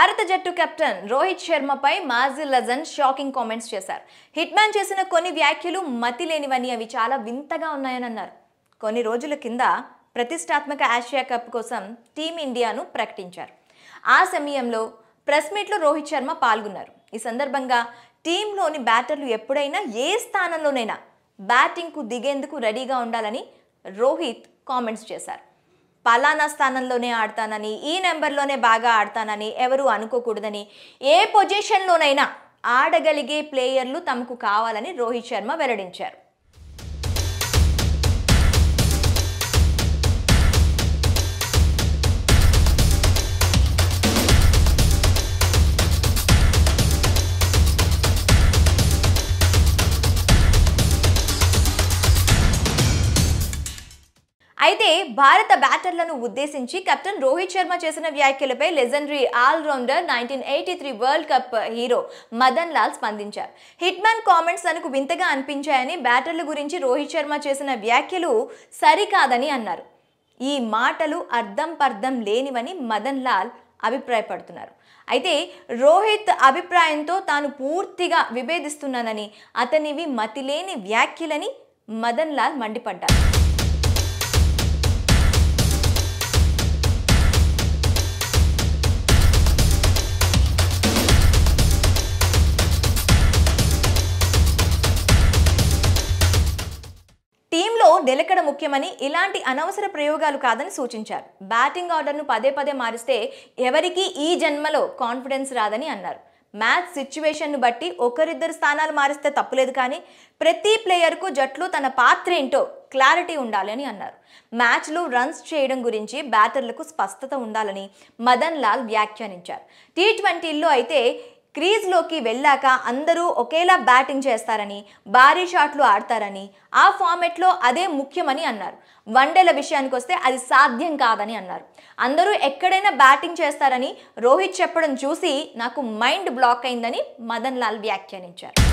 భారత జట్టు కెప్టెన్ రోహిత్ శర్మపై మాజీ లెజెండ్ షాకింగ్ కామెంట్స్ చేశారు హిట్ మ్యాన్ చేసిన కొన్ని వ్యాఖ్యలు మతి లేనివని అవి చాలా వింతగా ఉన్నాయని అన్నారు కొన్ని రోజుల కింద ప్రతిష్టాత్మక ఆసియా కప్ కోసం టీమిండియాను ప్రకటించారు ఆ సమయంలో ప్రెస్ మీట్లో రోహిత్ శర్మ పాల్గొన్నారు ఈ సందర్భంగా టీంలోని బ్యాటర్లు ఎప్పుడైనా ఏ స్థానంలోనైనా బ్యాటింగ్కు దిగేందుకు రెడీగా ఉండాలని రోహిత్ కామెంట్స్ చేశారు పలానా స్థానంలోనే ఆడతానని ఈ నెంబర్లోనే బాగా ఆడతానని ఎవరు అనుకోకూడదని ఏ పొజిషన్లోనైనా ఆడగలిగే ప్లేయర్లు తమకు కావాలని రోహిత్ శర్మ వెల్లడించారు అయితే భారత బ్యాటర్లను ఉద్దేశించి కెప్టెన్ రోహిత్ శర్మ చేసిన వ్యాఖ్యలపై legendary all rounder nineteen eighty three world cup hero Madan Lal స్పందించారు హిట్ మ్యాన్ కామెంట్స్ తనకు వింతగా అనిపించాయని బ్యాటర్ల గురించి రోహిత్ శర్మ చేసిన వ్యాఖ్యలు సరికాదని అన్నారు ఈ మాటలు అర్థం పర్థం లేనివని మదన్ లాల్ అభిప్రాయపడుతున్నారు అయితే రోహిత్ అభిప్రాయంతో తాను పూర్తిగా విభేదిస్తున్నానని అతనివి మతిలేని వ్యాఖ్యలని మదన్ లాల్ మండిపడ్డారు టీంలో నిలకడ ముఖ్యమని ఇలాంటి అనవసర ప్రయోగాలు కాదని సూచించారు బ్యాటింగ్ ఆర్డర్ను పదే పదే మారిస్తే ఎవరికీ ఈ జన్మలో కాన్ఫిడెన్స్ రాదని అన్నారు మ్యాచ్ సిచ్యువేషన్ను బట్టి ఒకరిద్దరు స్థానాలు మారిస్తే తప్పులేదు కానీ ప్రతి ప్లేయర్కు జట్లు తన పాత్ర ఏంటో క్లారిటీ ఉండాలని అన్నారు మ్యాచ్లో రన్స్ చేయడం గురించి బ్యాటర్లకు స్పష్టత ఉండాలని మదన్ లాల్ వ్యాఖ్యానించారు టీ ట్వంటీల్లో అయితే క్రీజ్లోకి వెళ్ళాక అందరూ ఒకేలా బ్యాటింగ్ చేస్తారని భారీ షాట్లు ఆడతారని ఆ ఫార్మెట్లో అదే ముఖ్యమని అన్నారు వన్డేల విషయానికి వస్తే అది సాధ్యం కాదని అన్నారు అందరూ ఎక్కడైనా బ్యాటింగ్ చేస్తారని రోహిత్ చెప్పడం చూసి నాకు మైండ్ బ్లాక్ అయిందని మదన్ లాల్ వ్యాఖ్యానించారు